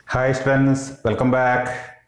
Hi students, welcome back.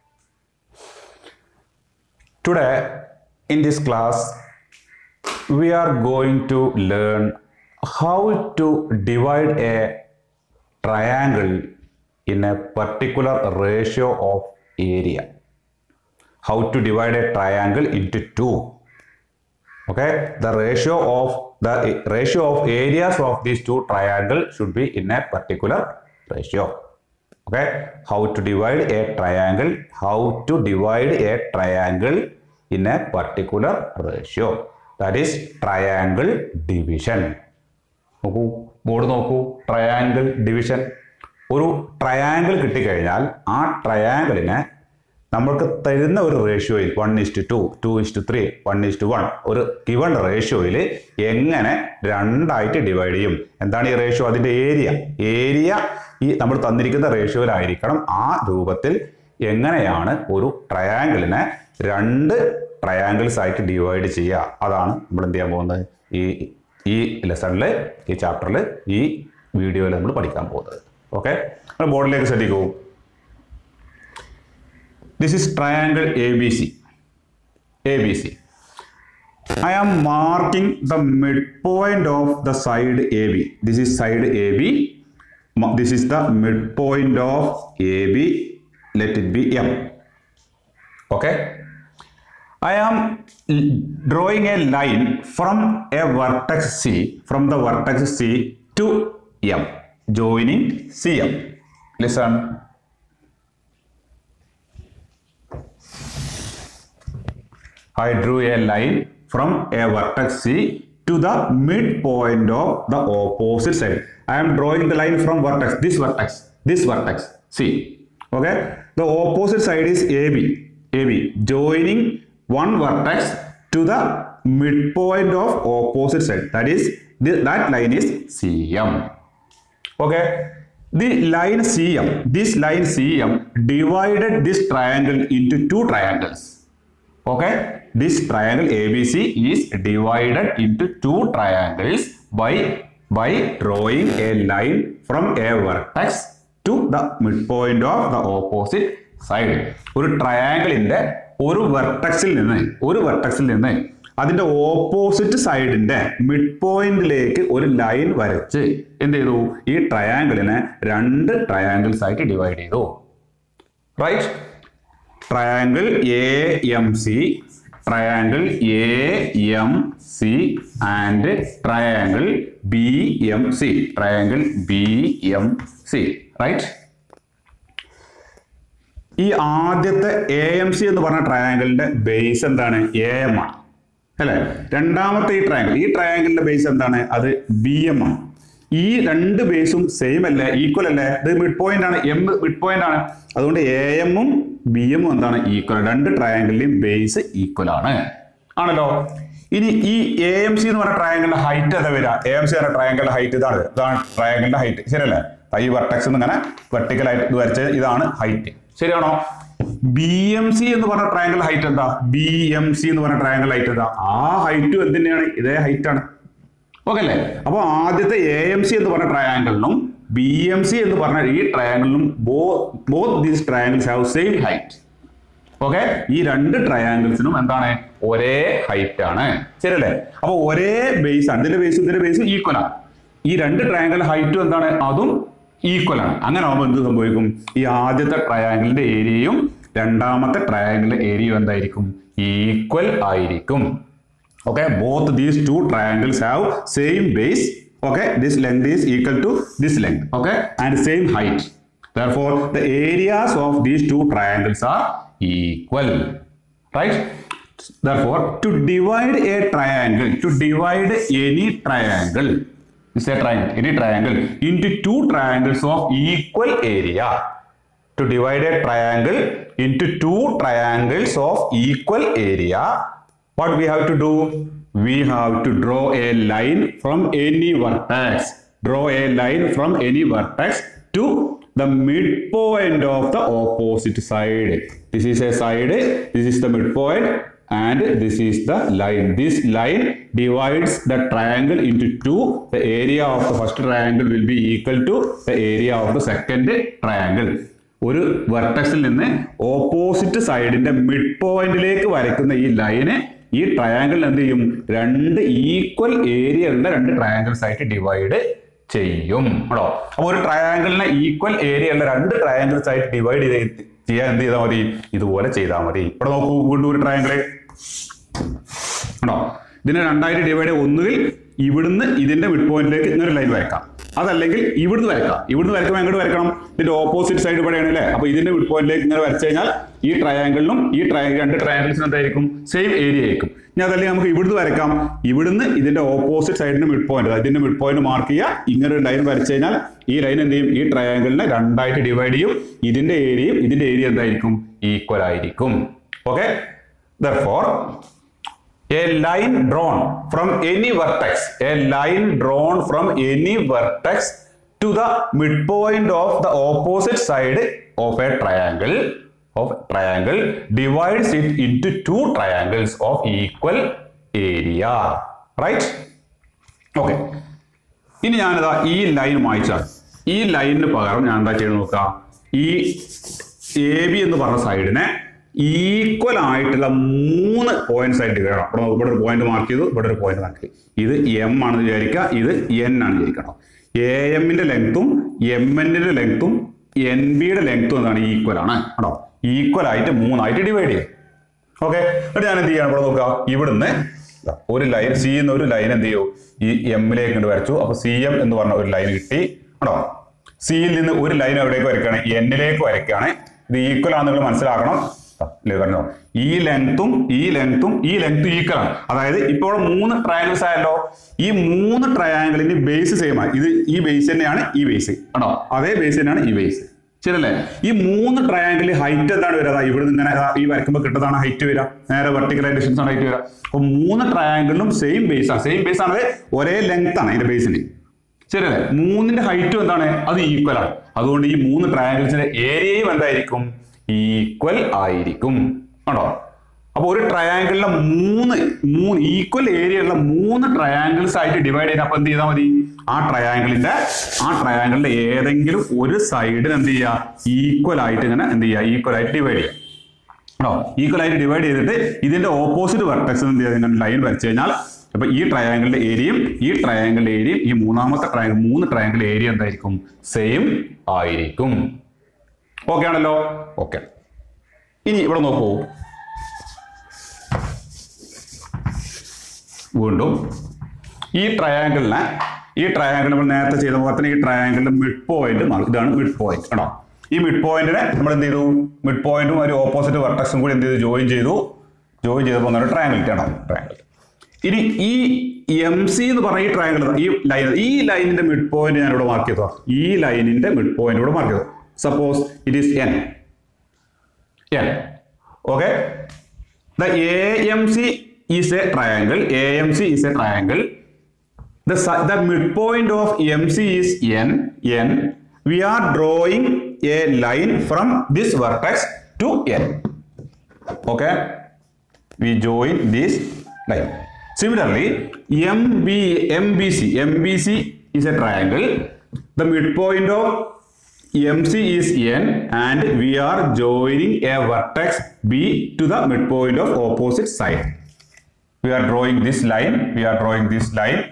Today in this class we are going to learn how to divide a triangle in a particular ratio of area. How to divide a triangle into two. Okay, the ratio of the ratio of areas of these two triangles should be in a particular ratio. Okay, how to divide a triangle? How to divide a triangle in a particular ratio? That is triangle division. നോക്കൂ board നോക്കൂ triangle division ഒരു triangle കിട്ടിക്കഴിഞ്ഞാൽ ആ ട്രയാങ്കിളിനെ നമ്മൾക്ക് തരുന്ന ഒരു റേഷ്യോയിൽ one is to two two is to three one is to one ഒരു ഗിവൺ റേഷ്യോയിൽ എങ്ങനെ രണ്ടായിട്ട് ഡിവൈഡ് ചെയ്യും എന്താണ് ഈ റേഷ്യോ അതിൻ്റെ ഏരിയ ഏരിയ ഈ നമ്മൾ തന്നിരിക്കുന്ന റേഷ്യോയിലായിരിക്കണം ആ രൂപത്തിൽ എങ്ങനെയാണ് ഒരു ട്രയാങ്കിളിനെ രണ്ട് ട്രയാങ്കിൾസ് ആയിട്ട് ഡിവൈഡ് ചെയ്യുക അതാണ് നമ്മൾ എന്ത് ചെയ്യാൻ പോകുന്നത് ഈ ഈ ലെസണിൽ ഈ ചാപ്റ്ററിൽ ഈ വീഡിയോയിൽ നമ്മൾ പഠിക്കാൻ പോകുന്നത് ഓക്കെ ബോർഡിലേക്ക് ശ്രദ്ധിക്കൂ this is triangle A B C A B C I am marking the midpoint of the side AB. This is side AB. Ma- This is the midpoint of AB. Let it be M. Okay. I am l- drawing a line from a vertex C, from the vertex C to M, joining CM. Listen. I drew a line from a vertex C to the midpoint of the opposite side. I am drawing the line from vertex, this vertex, this vertex, C. Okay, the opposite side is AB, AB, joining one vertex to the midpoint of opposite side. That is, thi- that line is CM. Okay, the line CM, this line CM divided this triangle into two triangles. Okay, this triangle ABC is divided into two triangles by by drawing a line from a vertex to the midpoint of the opposite side. ഒരു ട്രയാങ്കിളിന്റെ ഒരു വെർട്ടക്സിൽ നിന്ന് ഒരു വെർട്ടക്സിൽ നിന്ന് അതിന്റെ opposite സൈഡിന്റെ mid പോയിന്റിലേക്ക് ഒരു ലൈൻ വരച്ച് എന്ത് ചെയ്തു ഈ ട്രയാങ്കിളിനെ രണ്ട് ട്രയാങ്കിൾസ് ആയിട്ട് ഡിവൈഡ് ചെയ്തു right triangle A M C triangle A M C and triangle B M C triangle B M C right ഈ ആദ്യത്തെ എ എം സി എന്ന് പറഞ്ഞ ട്രയാങ്കിളിന്റെ ബേസ് എന്താണ് എ എം ആണ് അല്ലെ രണ്ടാമത്തെ ഈ ട്രയാങ്കിൾ ഈ ട്രയാങ്കിളിന്റെ ബേസ് എന്താണ് അത് ബി എം ആണ് ഈ രണ്ട് ബേസും സെയിം അല്ലേ ഈക്വൽ അല്ലേ ഇത് മിഡ് പോയിന്റ് ആണ് എം മിഡ് പോയിന്റ് ആണ് അതുകൊണ്ട് എ എമ്മും ബി എമ്മും എന്താണ് ഈക്വൽ രണ്ട് ട്രയാങ്കിളിന്റെയും ബേസ് ഈക്വൽ ആണ് ആണല്ലോ ഇനി ഈ എ എം സി എന്ന് പറഞ്ഞ ട്രയാങ്കിളിന്റെ ഹൈറ്റ് എന്താ വരിക എ എം സി എന്ന ട്രയാങ്കിളിന്റെ ഹൈറ്റ് ഇതാണ് ഇതാണ് ട്രയാങ്കിളിന്റെ ഹൈറ്റ് ശരിയല്ലേ ഈ വെർട്ടക്സ് ഇങ്ങനെ വെർട്ടിക്കൽ ആയിട്ട് ഇത് വരച്ച ഇതാണ് ഹൈറ്റ് ശരിയാണോ ബി എം സി എന്ന് പറഞ്ഞ ട്രയാങ്കിൾ ഹൈറ്റ് എന്താ ബി എം സി എന്ന് പറഞ്ഞ ട്രയാങ്കിൾ ഹൈറ്റ് എന്താ ആ ഹൈറ്റും എന്ത് തന്നെയാണ് ഇതേ ഹൈറ്റ് ആണ് ഓക്കെ അല്ലേ അപ്പൊ ആദ്യത്തെ എ എം സി എന്ന് പറഞ്ഞ ട്രയാങ്കിളിനും ബി എം സി എന്ന് പറഞ്ഞ ഈ ട്രയാങ്കിളിനും both these triangles have same height okay ഈ രണ്ട് ട്രയാങ്കിൾസിനും എന്താണ് ഒരേ ഹൈറ്റ് ആണ് ശരിയല്ലേ അപ്പൊ ഒരേ ബേസ് ആണ് ഇതിന്റെ ബേസും ഇതിന്റെ ബേസും ഈക്വൽ ആണ് ഈ രണ്ട് ട്രയാങ്കിൾ ഹൈറ്റും എന്താണ് അതും ഈക്വൽ ആണ് അങ്ങനെ ആവുമ്പോൾ എന്ത് സംഭവിക്കും ഈ ആദ്യത്തെ ട്രയാങ്കിളിന്റെ ഏരിയയും രണ്ടാമത്തെ ട്രയാങ്കിളിന്റെ ഏരിയയും എന്തായിരിക്കും ഈക്വൽ ആയിരിക്കും okay both these two triangles have same base okay this length is equal to this length okay and same height therefore the areas of these two triangles are equal right therefore to divide a triangle to divide any triangle is a triangle any triangle into two triangles of equal area to divide a triangle into two triangles of equal area what we have to do we have to draw a line from any vertex draw a line from any vertex to the midpoint of the opposite side this is a side this is the midpoint and this is the line this line divides the triangle into two the area of the first triangle will be equal to the area of the second triangle ഒരു വെർട്ടക്സിൽ നിന്ന് opposite സൈഡിന്റെ mid പോയിന്റിലേക്ക് വരയ്ക്കുന്ന ഈ line ഈ triangle എന്ത് ചെയ്യും രണ്ട് ഈക്വൽ ഏരിയകളുടെ രണ്ട് ട്രയാങ്കിൾസ് ആയിട്ട് ഡിവൈഡ് ചെയ്യും കേട്ടോ അപ്പൊ ഒരു ട്രയാങ്കിളിനെ ഈക്വൽ ഏരിയയുള്ള രണ്ട് ട്രയാങ്കിൾസ് ആയിട്ട് ഡിവൈഡ് ചെയ്ത് ചെയ്യാൻ എന്ത് ചെയ്താൽ മതി ഇതുപോലെ ചെയ്താൽ മതി ഇവിടെ നോക്കൂ വീണ്ടും ഒരു ട്രയാങ്കിള് കേട്ടോ ഇതിനെ രണ്ടായിട്ട് ഡിവൈഡ് ഒന്നുകിൽ ഇവിടുന്ന് ഇതിന്റെ മിഡ് പോയിന്റിലേക്ക് ഇങ്ങനെ ലൈൻ വരയ്ക്കാം അതല്ലെങ്കിൽ ഇവിടുന്ന് വരയ്ക്കാം ഇവിടുന്ന് വരയ്ക്കുമ്പോൾ എങ്ങോട്ട് വരയ്ക്കണം ഇതിന്റെ ഓപ്പോസിറ്റ് സൈഡ് ഇവിടെയാണ് അല്ലേ അപ്പൊ ഇതിന്റെ മിഡ് പോയിന്റിലേക്ക് ഇങ്ങനെ വരച്ചു കഴിഞ്ഞാൽ ഈ ട്രയാങ്കിളിനും ഈ ട്രയ രണ്ട് ട്രയാങ്കിൾസിനും എന്തായിരിക്കും സെയിം ഏരിയ ആയിരിക്കും ഇനി അതല്ലെങ്കിൽ നമുക്ക് ഇവിടുന്ന് വരയ്ക്കാം ഇവിടുന്ന് ഇതിന്റെ ഓപ്പോസിറ്റ് സൈഡിന്റെ മിഡ് പോയിന്റ് ഇതിന്റെ മിഡ് പോയിന്റ് മാർക്ക് ചെയ്യുക ഇങ്ങനെ ഒരു ലൈൻ വരച്ചു കഴിഞ്ഞാൽ ഈ ലൈൻ എന്ത് ചെയ്യും ഈ ട്രയാങ്കിളിനെ രണ്ടായിട്ട് ഡിവൈഡ് ചെയ്യും ഇതിന്റെ ഏരിയയും ഇതിന്റെ ഏരിയ എന്തായിരിക്കും ഈക്വൽ ആയിരിക്കും okay therefore a line drawn from any vertex a line drawn from any vertex to the midpoint of the opposite side of a triangle of triangle divides it into two triangles of equal area right okay ഇനി ഞാനിതാ ഈ line മായ്ച്ചാൽ ഈ ലൈനിന് പകരം ഞാൻ എന്താ ചെയ്ത് നോക്കാം ഈ എ ബി എന്ന് പറഞ്ഞ സൈഡിനെ ഈക്വൽ ആയിട്ടുള്ള മൂന്ന് പോയിന്റ്സ് ആയിട്ട് വേണം ഇവിടെ ഇവിടെ ഒരു പോയിന്റ് മാർക്ക് ചെയ്തു ഇവിടെ ഒരു പോയിന്റ് മാർക്ക് ചെയ്തു ഇത് എം ആണെന്ന് വിചാരിക്കുക ഇത് എൻ ആണ് വിചാരിക്കണം എ എമ്മിന്റെ ലെങ്ത്തും എം എന്നിന്റെ ലെങ്ത്തും എൻ ബിയുടെ ലെങ്ത്തും എന്താണ് ഈക്വൽ ആണ് കേട്ടോ ഈക്വൽ ആയിട്ട് മൂന്നായിട്ട് ഡിവൈഡ് ചെയ്യും ഓക്കെ എന്നിട്ട് ഞാൻ എന്ത് ചെയ്യണം ഇവിടെ നോക്കുക ഇവിടുന്ന് ദാ ഒരു ലൈൻ സി എന്ന ഒരു ലൈൻ എന്ത് ചെയ്യൂ ഈ എമ്മിലേക്ക് കൊണ്ട് വരച്ചു അപ്പൊ സി എം എന്ന് പറഞ്ഞ ഒരു ലൈൻ കിട്ടി കേട്ടോ സിയിൽ നിന്ന് ഒരു ലൈൻ എവിടേക്ക് വരയ്ക്കുകയാണ് എന്നിലേക്ക് വരയ്ക്കുകയാണ് ഇത് ഈക്വൽ ആണെന്ന് നിങ്ങൾ മനസ്സിലാക്കണം ദാ, ഇല്ലേ പറഞ്ഞോ ഈ ലെങ്ത്തും ഈ ലെങ്ത്തും ഈ ലെങ്ത്തും ഈക്വൽ ആണ് അതായത് ഇപ്പോൾ മൂന്ന് ട്രയാങ്കിൾസ് ആയല്ലോ ഈ മൂന്ന് ട്രയാങ്കിളിന്റെ ബേസ് സെയിം ആണ് ഇത് ഈ ബേസ് തന്നെയാണ് ഈ ബേസ് ആണോ അതേ ബേസ് തന്നെയാണ് ഈ ബേസ് ശരിയല്ലേ ഈ മൂന്ന് ട്രയാങ്കിൾ ഹൈറ്റ് എന്താണ് വരിക ദാ ഇവിടെ നിന്ന് ഇങ്ങനെ ദാ ഈ വരയ്ക്കുമ്പോൾ കിട്ടുന്നതാണ് ഹൈറ്റ് വരിക നേരെ വെർട്ടിക്കൽ ഡിസ്റ്റൻസ് ആണ് ഹൈറ്റ് വരിക അപ്പൊ മൂന്ന് ട്രയാങ്കിളിലും സെയിം ബേസ് ആണ് സെയിം ബേസ് ആണ് ഒരേ ലെങ്ത് ആണ് ഇതിന്റെ ബേസിന് ശരിയല്ലേ മൂന്നിന്റെ ഹൈറ്റും എന്താണ് അത് ഈക്വൽ ആണ് അതുകൊണ്ട് ഈ മൂന്ന് ട്രയാങ്കിൾസിന്റെ ഏരിയയും എന്തായിരിക്കും ഈക്വൽ ആയിരിക്കും ആണോ അപ്പൊ ഒരു ട്രയാങ്കിളിലെ മൂന്ന് മൂന്ന് ഈക്വൽ ഏരിയ ഉള്ള മൂന്ന് ട്രയാങ്കിൾസ് ആയിട്ട് ഡിവൈഡ് ചെയ്ത് അപ്പൊ എന്ത് ചെയ്താൽ മതി ആ ട്രയാങ്കിളിന്റെ ആ ട്രയാങ്കിളിന്റെ ഏതെങ്കിലും ഒരു സൈഡിന് എന്ത് ചെയ്യുക ഈക്വൽ ആയിട്ട് ഇങ്ങനെ എന്ത് ചെയ്യുക ഈക്വൽ ആയിട്ട് ഡിവൈഡ് ചെയ്യുക കേട്ടോ ഈക്വൽ ആയിട്ട് ഡിവൈഡ് ചെയ്തിട്ട് ഇതിന്റെ ഓപ്പോസിറ്റ് വെർട്ടെക്സ് എന്ത് ചെയ്യുക ഇങ്ങനെ ലൈൻ വരച്ചു കഴിഞ്ഞാൽ അപ്പൊ ഈ ട്രയാങ്കിളിന്റെ ഏരിയയും ഈ ട്രയാങ്കിളിന്റെ ഏരിയയും ഈ മൂന്നാമത്തെ ട്രയാങ്കിൾ മൂന്ന് ട്രയാങ്കിൾ ഏരിയ എന്തായിരിക്കും സെയിം ആയിരിക്കും ഓക്കെ ആണല്ലോ ഓക്കെ ഇനി ഇവിടെ നോക്കൂ വീണ്ടും ഈ ട്രയാങ്കിളിനെ ഈ ട്രയാങ്കിൾ നമ്മൾ നേരത്തെ ചെയ്ത പോലെ തന്നെ ഈ ട്രയാങ്കിളിന്റെ മിഡ് പോയിന്റ് ഇതാണ് മിഡ് പോയിന്റ് കേട്ടോ ഈ മിഡ് പോയിന്റിനെ നമ്മൾ എന്ത് ചെയ്തു മിഡ് പോയിന്റും ഒരു ഓപ്പോസിറ്റ് വെർട്ടക്സും കൂടി എന്ത് ചെയ്തു ജോയിൻ ചെയ്തു ജോയിൻ ചെയ്തപ്പോൾ അങ്ങനെ ട്രയാങ്കിൾ കിട്ടണം ട്രയാങ്കിൾ ഇനി ഈ എം സി എന്ന് പറഞ്ഞ ഈ ട്രയാങ്കിൾ ഈ ലൈൻ ഈ ലൈനിന്റെ മിഡ് പോയിന്റ് ഞാൻ ഇവിടെ മാർക്ക് ചെയ്തോ ഈ ലൈനിന്റെ മിഡ് പോയിന്റ് ഇവിടെ മാർക്ക് ചെയ്തു suppose it is N N okay the AMC is a triangle. AMC is a triangle. The, si- the midpoint of MC is N. N. We are drawing a line from this vertex to N. Okay. We join this line. Similarly, MB, MBC. MBC is a triangle. The midpoint of MC is N and we are joining a vertex B to the midpoint of opposite side. We are drawing this line. We are drawing this line.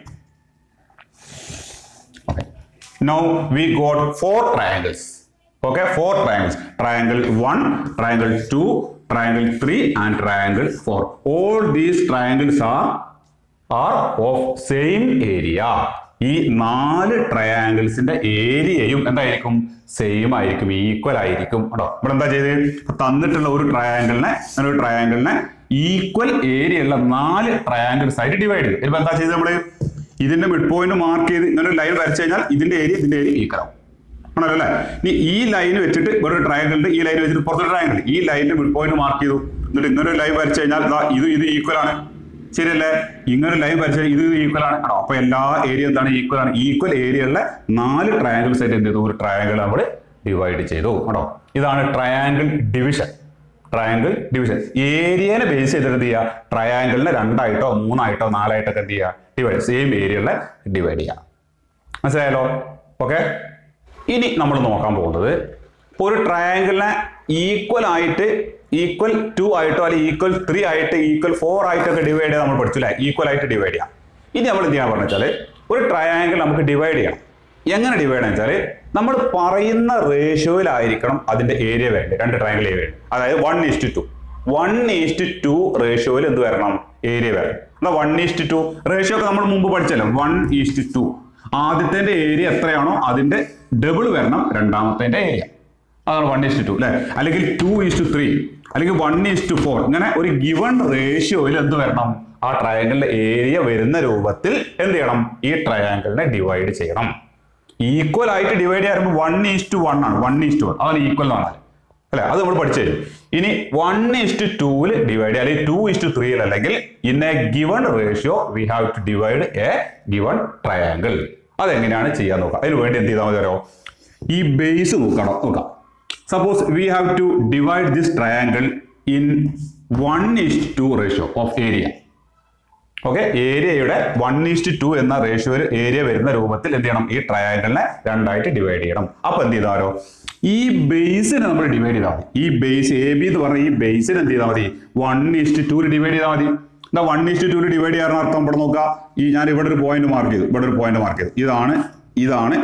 Okay. Now we got four triangles. Okay, four triangles. Triangle 1, triangle 2, triangle 3 and triangle 4. All these triangles are are of same area. ഈ നാല് ട്രയാങ്കിൾസിന്റെ ഏരിയയും എന്തായിരിക്കും same ആയിരിക്കും equal ആയിരിക്കും കേട്ടോ ഇവിടെ എന്താ ചെയ്ത് തന്നിട്ടുള്ള ഒരു ട്രയാങ്കിളിനെ അങ്ങനെ ഒരു ട്രയാങ്കിളിനെ ഈക്വൽ ഏരിയ ഉള്ള നാല് ട്രയാങ്കിൾസ് ആയിട്ട് ഡിവൈഡ് ചെയ്തു ഇപ്പൊ എന്താ ചെയ്തത് നമ്മള് ഇതിന്റെ മിഡ് പോയിന്റ് മാർക്ക് ചെയ്ത് ഇങ്ങനെ ഒരു ലൈൻ വരച്ചു കഴിഞ്ഞാൽ ഇതിന്റെ ഏരിയ ഇതിന്റെ ഏരിയ ഈക്വൽ ആവും ആണല്ലോ അല്ലേ ഇനി ഈ ലൈൻ വെച്ചിട്ട് വേറൊരു ട്രയാങ്കിൾ ഈ ലൈൻ വെച്ചിട്ട് പുറത്തൊരു ട്രയാങ്കിൾ ഈ ലൈനിന്റെ മിഡ് പോയിന്റ് മാർക്ക് ചെയ്തു എന്നിട്ട് ഇങ്ങനെ ഒരു ലൈൻ വരച്ചു കഴിഞ്ഞാൽ ദാ ഇത് ഇത് ഈക്വൽ ആണ് ശരിയല്ലേ ഇങ്ങനെ ഒരു ലൈൻ വരച്ചാൽ ഇത് ഈക്വൽ ആണ് ആണോ അപ്പൊ എല്ലാ ഏരിയ എന്താണ് ഈക്വൽ ആണ് ഈക്വൽ ഏരിയയുള്ള നാല് ട്രയാങ്കിൾസ് ആയിട്ട് എന്ത് ചെയ്തു ഒരു ട്രയാങ്കിൾ നമ്മൾ ഡിവൈഡ് ചെയ്തു കേട്ടോ ഇതാണ് ട്രയാങ്കിൾ ഡിവിഷൻ ട്രയാങ്കിൾ ഡിവിഷൻ ഏരിയനെ ബേസ് ചെയ്തിട്ട് എന്ത് ചെയ്യുക ട്രയാങ്കിളിനെ രണ്ടായിട്ടോ മൂന്നായിട്ടോ നാലായിട്ടോ ഒക്കെ എന്ത് ചെയ്യുക ഡിവൈഡ് സെയിം ഏരിയകളെ ഡിവൈഡ് ചെയ്യുക മനസ്സിലായല്ലോ ഓക്കെ ഇനി നമ്മൾ നോക്കാൻ പോകുന്നത് ഒരു ട്രയാങ്കിളിനെ ഈക്വൽ ആയിട്ട് ഈക്വൽ ടു ആയിട്ടോ അല്ലെങ്കിൽ ഈക്വൽ ത്രീ ആയിട്ട് ഈക്വൽ ഫോർ ആയിട്ടൊക്കെ ഡിവൈഡ് ചെയ്യാൻ നമ്മൾ പഠിച്ചില്ല ഈക്വൽ ആയിട്ട് ഡിവൈഡ് ചെയ്യാം ഇനി നമ്മൾ എന്ത് ചെയ്യാൻ പറഞ്ഞാൽ ഒരു ട്രയാങ്കിൾ നമുക്ക് ഡിവൈഡ് ചെയ്യണം എങ്ങനെ ഡിവൈഡ് ചെയ്യാന്ന് വെച്ചാൽ നമ്മൾ പറയുന്ന റേഷ്യോയിലായിരിക്കണം അതിന്റെ ഏരിയ വേണ്ടത് രണ്ട് ട്രയാങ്കിൾ ഏരിയ വേണ്ടത് അതായത് one is to two one is to two റേഷ്യോയിൽ എന്ത് വരണം ഏരിയ വരണം എന്നാ വൺ ഈസ്റ്റ് ടു റേഷ്യോ ഒക്കെ നമ്മൾ മുമ്പ് പഠിച്ചല്ലോ വൺ ഈസ്റ്റ് ടു ആദ്യത്തെ ഏരിയ എത്രയാണോ അതിന്റെ ഡബിൾ വരണം രണ്ടാമത്തെ ഏരിയ അതാണ് വൺ ഈസ്റ്റ് ടു അല്ലെ അല്ലെങ്കിൽ ടു ഈസ്റ്റ് ത്രീ അല്ലെങ്കിൽ വൺ ഈസ്റ്റ് ഫോർ ഇങ്ങനെ ഒരു ഗിവൺ റേഷ്യോയിൽ എന്ത് വരണം ആ ട്രയാങ്കിളിന്റെ ഏരിയ വരുന്ന രൂപത്തിൽ എന്ത് ചെയ്യണം ഈ ട്രയാങ്കിളിനെ ഡിവൈഡ് ചെയ്യണം ഈക്വൽ ആയിട്ട് ഡിവൈഡ് ചെയ്യുമ്പോൾ വൺ ഈസ്റ്റ് വൺ ആണ് വൺ ഈസ്റ്റ് വൺ അതാണ് ഈക്വൽ ആണ് അല്ലെ അത് നമ്മൾ പഠിച്ചു കഴിഞ്ഞു. ഇനി വൺ ഈസ്റ്റ് ടൂവിൽ ഡിവൈഡ് ചെയ്യുക അല്ലെങ്കിൽ ടു ഈസ്റ്റ് ത്രീയിൽ അല്ലെങ്കിൽ in a given ratio we have to divide a given triangle അതെങ്ങനെയാണ് ചെയ്യാൻ നോക്കാം അതിന് വേണ്ടി എന്ത് ചെയ്താൽ മതി അറിയോ ഈ ബേസ് നോക്കണം നോക്കാം suppose we have to divide this triangle in one is to two ratio of area okay ഏരിയയുടെ വൺ ഈസ്റ്റ് ടു എന്ന റേഷ്യോയിൽ ഏരിയ വരുന്ന രൂപത്തിൽ എന്ത് ചെയ്യണം ഈ ട്രയാങ്കിളിനെ രണ്ടായിട്ട് ഡിവൈഡ് ചെയ്യണം അപ്പൊ എന്ത് ചെയ്താലോ ഈ ബേസിനെ നമ്മൾ ഡിവൈഡ് ചെയ്താൽ മതി ഈ ബേസ് എ ബി എന്ന് പറഞ്ഞ ഈ ബേസിന് എന്ത് ചെയ്താൽ മതി വൺ ഈസ്റ്റ് ടൂല് ഡിവൈഡ് ചെയ്താൽ മതി എന്താ വൺ ഈസ്റ്റ് ടൂല് ഡിവൈഡ് ചെയ്യാൻ അർത്ഥം ഇവിടെ നോക്കുക ഈ ഞാൻ ഇവിടെ ഒരു പോയിന്റ് മാർക്ക് ചെയ്തു ഇവിടെ ഒരു പോയിന്റ് മാർക്ക് ചെയ്തു ഇതാണ് ഇതാണ്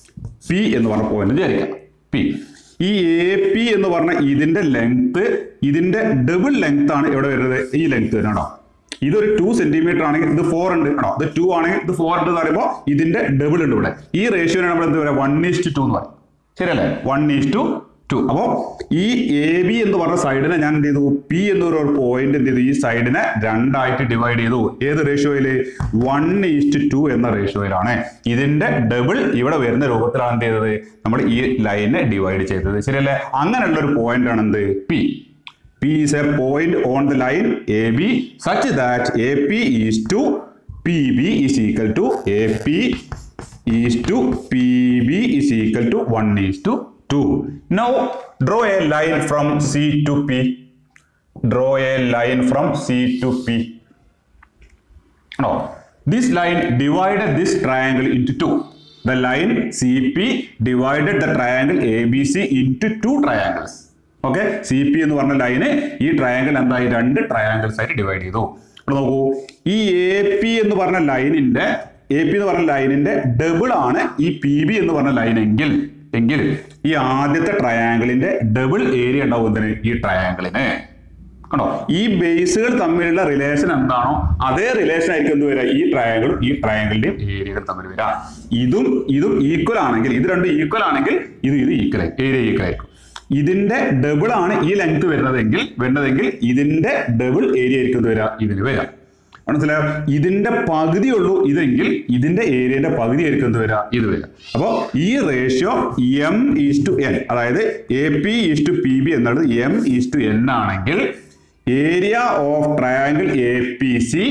പി എന്ന് പറഞ്ഞ പോയിന്റ് വിചാരിക്കാം പി ഈ എ പി എന്ന് പറഞ്ഞ ഇതിന്റെ ലെങ്ത് ഇതിന്റെ ഡബിൾ ലെങ്ത് ആണ് ഇവിടെ വരുന്നത് ഈ ലെങ്ത് കേട്ടോ ഇതൊരു ടു സെന്റിമീറ്റർ ആണെങ്കിൽ ഇത് ഫോർ ഉണ്ട് കേട്ടോ ഇത് ടു ആണെങ്കിൽ ഇത് ഫോർ ഉണ്ട് എന്ന് പറയുമ്പോൾ ഇതിന്റെ ഡബിൾ ഉണ്ട് ഇവിടെ ഈ റേഷ്യോനെ നമ്മൾ എന്ത് പറയുക വൺ ഈസ്റ്റ് ടു എന്ന് പറയും ശരിയല്ലേ വൺ ഈസ് ടു ടു അപ്പോൾ ഈ എ ബി എന്ന് പറഞ്ഞ സൈഡിനെ ഞാൻ എന്ത് ചെയ്തു പി എന്നൊരു പോയിന്റ് എന്ത് ചെയ്തു ഈ സൈഡിനെ രണ്ടായിട്ട് ഡിവൈഡ് ചെയ്തു ഏത് റേഷ്യോയില് വൺ ഈസ്റ്റ് ടു എന്ന റേഷ്യോയിലാണ് ഇതിന്റെ ഡബിൾ ഇവിടെ വരുന്ന രൂപത്തിലാണ് എന്ത് ചെയ്തത് നമ്മൾ ഈ ലൈനെ ഡിവൈഡ് ചെയ്തത് ശരിയല്ലേ അങ്ങനെയുള്ള ഒരു പോയിന്റ് ആണ് എന്ത് P P is a point on the line AB such that AP is to PB is equal to AP is to PB is equal to 1 is to 2. Now draw a line from C to P. Draw a line from C to P. Now this line divided this triangle into two. The line CP divided the triangle ABC into two triangles. Okay C P എന്ന് പറഞ്ഞ line ഈ triangle എന്തായി രണ്ട് triangles ആയിട്ട് divide ചെയ്തു ഇവിടെ നോക്കൂ ഈ എ പി എന്ന് പറഞ്ഞ ലൈനിന്റെ എ പി എന്ന് പറഞ്ഞ ലൈനിന്റെ ഡബിൾ ആണ് ഈ പി ബി എന്ന് പറഞ്ഞ ലൈൻ എങ്കിൽ എങ്കിൽ ഈ ആദ്യത്തെ ട്രയാങ്കിളിന്റെ ഡബിൾ ഏരിയ ഉണ്ടാവും എന്തിന് ഈ ട്രയാങ്കിളിന് കണ്ടോ ഈ ബേസുകൾ തമ്മിലുള്ള റിലേഷൻ എന്താണോ അതേ റിലേഷൻ ആയിരിക്കും എന്ത് വരിക ഈ ട്രയാങ്കിളും ഈ ട്രയാങ്കിളിന്റെയും ഏരിയകൾ തമ്മിൽ വരിക ഇതും ഇതും ഈക്വൽ ആണെങ്കിൽ ഇത് രണ്ടും ഈക്വൽ ആണെങ്കിൽ ഇത് ഇത് ഈക്വൽ ഏരിയ ഈക്വൽ ആയിരിക്കും ഇതിന്റെ ഡബിൾ ആണ് ഈ ലെങ്ത് വരുന്നതെങ്കിൽ വരുന്നതെങ്കിൽ ഇതിന്റെ ഡബിൾ ഏരിയ ആയിരിക്കും എന്ത് വരിക ഇതിന് വരിക മനസ്സിലായോ ഇതിന്റെ പകുതി ഉള്ളൂ ഇതെങ്കിൽ ഇതിന്റെ ഏരിയന്റെ പകുതി ആയിരിക്കും എന്ത് വരിക ഇത് വരിക അപ്പോൾ ഈ ratio M is to N അതായത് A P is to P B എന്നുള്ളത് എം ഈസ് ടു എൻ ആണെങ്കിൽ area of triangle A P C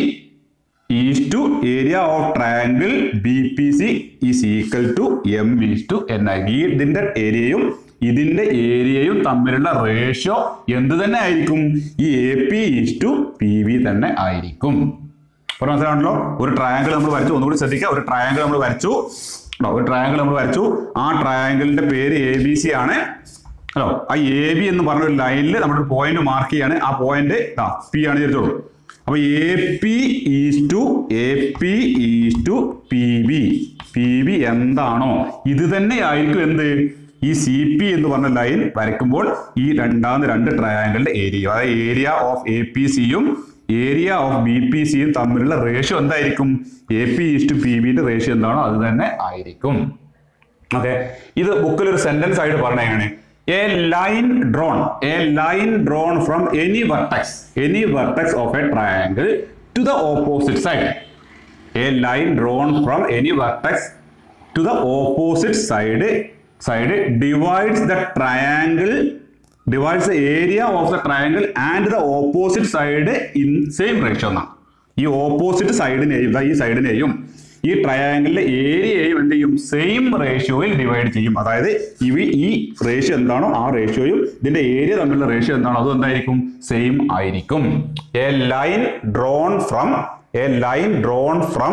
is to area of triangle B P C is equal to M is to N ആയി ഈ ഇതിന്റെ ഏരിയയും ഇതിന്റെ ഏരിയയും തമ്മിലുള്ള ratio എന്ത് തന്നെ ആയിരിക്കും ഈ A P is to P B തന്നെ ആയിരിക്കും ഇപ്പോൾ മനസ്സിലാണല്ലോ ഒരു ട്രയാങ്കിൾ നമ്മൾ വരച്ചു ഒന്നുകൂടി ശ്രദ്ധിക്കുക ഒരു ട്രയാങ്കിൾ നമ്മൾ വരച്ചു കേട്ടോ ഒരു ട്രയാങ്കിൾ നമ്മൾ വരച്ചു ആ ട്രയാങ്കിളിന്റെ പേര് എ ബി സി ആണ് ഹലോ ആ എ ബി എന്ന് പറഞ്ഞ ഒരു ലൈനിൽ നമ്മൾ പോയിന്റ് മാർക്ക് ചെയ്യാണ് ആ പോയിന്റ് പി ആണ് തിരിച്ചോളൂ അപ്പൊ A P is to A P is to P B P B എന്താണോ ഇത് തന്നെ ആയിരിക്കും എന്ത് ഈ സി പി എന്ന് പറഞ്ഞ ലൈൻ വരയ്ക്കുമ്പോൾ ഈ രണ്ടാമത് രണ്ട് ട്രയാങ്കിളിന്റെ ഏരിയ അതായത് ഏരിയ ഓഫ് എ പി സിയും ഏരിയ ഓഫ് ബി പി സിയും തമ്മിലുള്ള റേഷ്യോ എന്തായിരിക്കും A P is to P ബിന്റെ റേഷ്യോ എന്താണോ അത് തന്നെ ആയിരിക്കും ഓക്കെ ഇത് ബുക്കിൽ ഒരു സെന്റൻസ് ആയിട്ട് പറഞ്ഞ എങ്ങനെ a line drawn a line drawn from any vertex any vertex of a triangle to the opposite side a line drawn from any vertex to the opposite side side divides the triangle divides the area of the triangle and the opposite side in same ratio എന്നാണ് ഈ opposite സൈഡിനെയും ഈ സൈഡിനെയും ഈ ട്രയാങ്കിളിലെ ഏരിയയും എന്ത് ചെയ്യും same റേഷ്യോയിൽ divide ചെയ്യും അതായത് ഇവ ഈ റേഷ്യോ എന്താണോ ആ റേഷ്യോയും ഇതിന്റെ ഏരിയ തമ്മിലുള്ള റേഷ്യോ എന്താണോ അത് എന്തായിരിക്കും സെയിം ആയിരിക്കും a line drawn from a line drawn from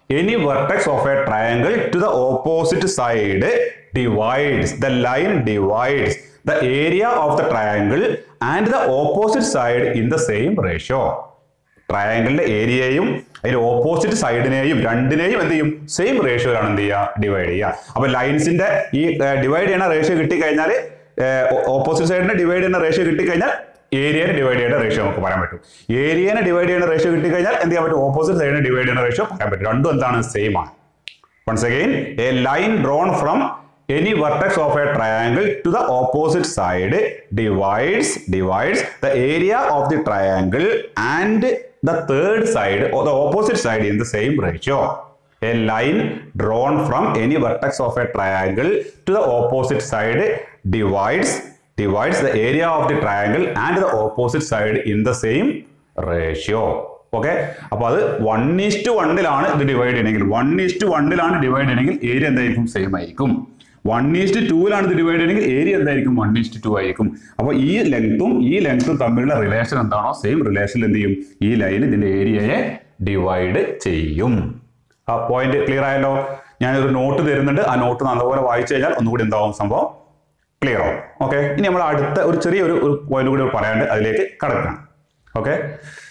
any vertex of a triangle to the opposite side divides the line divides the area of the triangle and the opposite side in the same ratio ട്രയാങ്കിളിന്റെ ഏരിയയും അതിന്റെ opposite സൈഡിനെയും രണ്ടിനെയും എന്ത് ചെയ്യും same റേഷ്യോയിലാണ് എന്ത് ചെയ്യുക divide ചെയ്യുക അപ്പൊ ലൈൻസിന്റെ ഈ ഡിവൈഡ് ചെയ്യുന്ന റേഷ്യോ കിട്ടിക്കഴിഞ്ഞാൽ ഓപ്പോസിറ്റ് സൈഡിനെ ഡിവൈഡ് ചെയ്യുന്ന റേഷ്യോ കിട്ടിക്കഴിഞ്ഞാൽ ഏരിയനെ ഡിവൈഡ് ചെയ്യുന്ന റേഷ്യോ നമുക്ക് പറയാൻ പറ്റും ഏരിയനെ ഡിവൈഡ് ചെയ്യുന്ന റേഷ്യോ കിട്ടിക്കഴിഞ്ഞാൽ എന്ത് ചെയ്യാൻ പറ്റും ഓപ്പോസിറ്റ് സൈഡിനെ ഡിവൈഡ് ചെയ്യുന്ന റേഷ്യോ പറയാൻ പറ്റും രണ്ടും എന്താണ് സെയിം ആണ് once again a line drawn from any vertex of a triangle to the opposite side divides divides the area of the triangle and the third side or the opposite side in the same ratio a line drawn from any vertex of a triangle to the opposite side divides divides the area of the triangle and the opposite side in the same ratio okay അപ്പൊ അത് one is to വണ്ണിലാണ് ഇത് divide ചെയ്യണമെങ്കിൽ one is to വണ്ണിലാണ് divide ചെയ്യണമെങ്കിൽ area എന്തായിരിക്കും same ആയിരിക്കും one is to ടൂവിലാണ് ഇത് ഡിവൈഡ് ചെയ്യണമെങ്കിൽ ഏരിയ എന്തായിരിക്കും വൺ ഈസ്റ്റ് ടു ആയിരിക്കും അപ്പൊ ഈ ലെങ്ത്തും ഈ ലെങ്ത്തും തമ്മിലുള്ള റിലേഷൻ എന്താണോ സെയിം റിലേഷനിൽ എന്ത് ചെയ്യും ഈ ലൈൻ ഇതിന്റെ ഏരിയയെ ഡിവൈഡ് ചെയ്യും ആ പോയിന്റ് ക്ലിയർ ആയല്ലോ ഞാനൊരു നോട്ട് തരുന്നുണ്ട് ആ നോട്ട് നല്ലപോലെ വായിച്ചു കഴിഞ്ഞാൽ ഒന്നുകൂടി എന്താവും സംഭവം ക്ലിയർ ആവും ഓക്കെ ഇനി നമ്മൾ അടുത്ത ഒരു ചെറിയൊരു ഒരു പോയിന്റ് കൂടി പറയാണ്ട് അതിലേക്ക് കടക്കണം ഓക്കെ